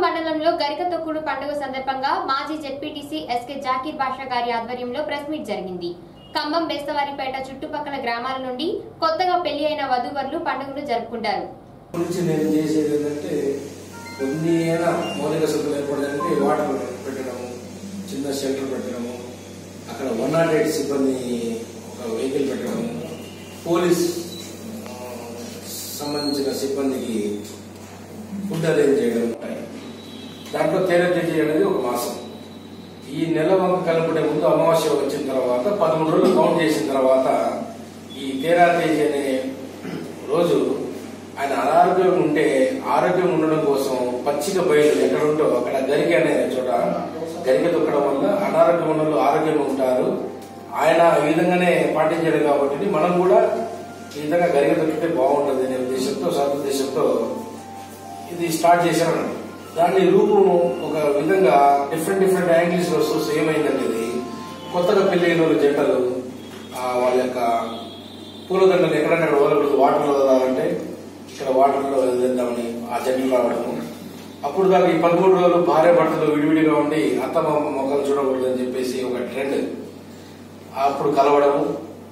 మండలంలో గరిక తొక్కుడు పండుగ సందర్భంగా మాజీ జెడ్పీటీసీ ఎస్కే జాకీర్ బాషా గారి ఆధ్వర్యంలో ప్రెస్ మీట్ జరిగింది ఖమ్మం బేస్తవారిపేట చుట్టుపక్కల గ్రామాల నుండి కొత్తగా పెళ్లి అయిన వధూవరులు పండుగను జరుపుకుంటారు గురించి నేను చేసేది ఏంటంటే కొన్ని అయినా మౌలిక సరుకులు ఏర్పడడానికి వాటర్ పెట్టడము చిన్న షెల్టర్ పెట్టడము అక్కడ వన్ నాట్ ఎయిట్ సిబ్బంది ఒక వెహికల్ పెట్టడము పోలీస్ ఆ, సంబంధించిన సిబ్బందికి ఫుడ్ అరేంజ్ చేయడం దాంట్లో తేర తేదీ అనేది ఒక మాసం ఈ నెల వంక కలుపుడే ముందు అమావాస్య వచ్చిన తర్వాత పదమూడు రోజులు కౌంట్ చేసిన తర్వాత ఈ తేరా తేదీ అనే రోజు ఆయన అనారోగ్యం ఉంటే ఆరోగ్యం ఉండడం కోసం పచ్చిక బయలు ఎక్కడ ఉంటో అక్కడ గరిక అనే చోట గరిక తొక్కడం వల్ల అనారోగ్యం ఉన్న వాళ్ళు ఆరోగ్యంగా ఉంటారు ఆయన ఈ విధంగానే పాటించాడు కాబట్టి మనం కూడా ఈ విధంగా గరిక తొక్కితే బాగుంటుంది అనే ఉద్దేశంతో సదుద్దేశంతో ఇది స్టార్ట్ చేశాను దాని రూపం ఒక విధంగా డిఫరెంట్ డిఫరెంట్ యాంగిల్స్ లో చూస్తే ఏమైందంటే ఇది కొత్తగా పెళ్ళైన వాళ్ళు జంటలు ఆ వాళ్ళ యొక్క పూలదండలు ఎక్కడన్నా వదలకూడదు వాటర్లో వదలాలంటే ఇక్కడ వాటర్లో వదిలేద్దామని ఆ జంటలు రావడము అప్పుడు దాకా ఈ పదమూడు రోజులు భార్య భర్తలు విడివిడిగా ఉండి అత్తమామ మొక్కలు చూడకూడదు అని చెప్పేసి ఒక ట్రెండ్ అప్పుడు కలవడము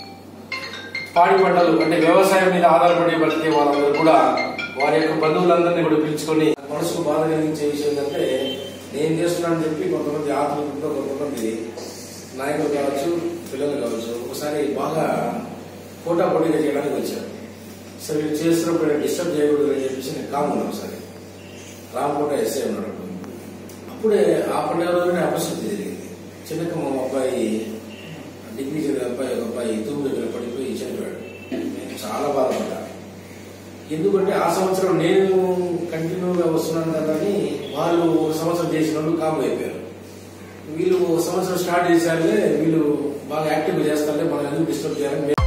పాడి పంటలు అంటే వ్యవసాయం మీద ఆధారపడి బతికే వాళ్ళందరూ కూడా వారి యొక్క బంధువులందరినీ కూడా పిలుచుకొని మనసుకు బాధ కలిగించే విషయం ఏంటంటే నేను చేస్తున్నానని చెప్పి కొంతమంది ఆత్మీయులతో కొంతమంది నాయకులు కావచ్చు పిల్లలు కావచ్చు ఒకసారి బాగా పోటా పోటీగా చేయడానికి వచ్చారు సరే వీళ్ళు చేస్తున్నప్పుడు డిస్టర్బ్ చేయకూడదు అని చెప్పేసి నేను కామున్నా ఒకసారి రామకోట ఎస్ఐ ఉన్నాడు అప్పుడు. అప్పుడే ఆ పండుగ రోజునే అపశుద్ధి జరిగింది చిన్నక మా అబ్బాయి డిగ్రీ చదివే అబ్బాయి ఒక అబ్బాయి తూము దగ్గర పడిపోయి చనిపోయాడు నేను చాలా బాధపడ్డా ఎందుకంటే ఆ సంవత్సరం నేను కంటిన్యూగా వస్తున్నాను కదా అని వాళ్ళు ఒక సంవత్సరం చేసిన వాళ్ళు కాము అయిపోయారు వీళ్ళు ఒక సంవత్సరం స్టార్ట్ చేశారులే వీళ్ళు బాగా యాక్టివ్గా చేస్తారులే మనం ఎందుకు డిస్టర్బ్ చేయాలని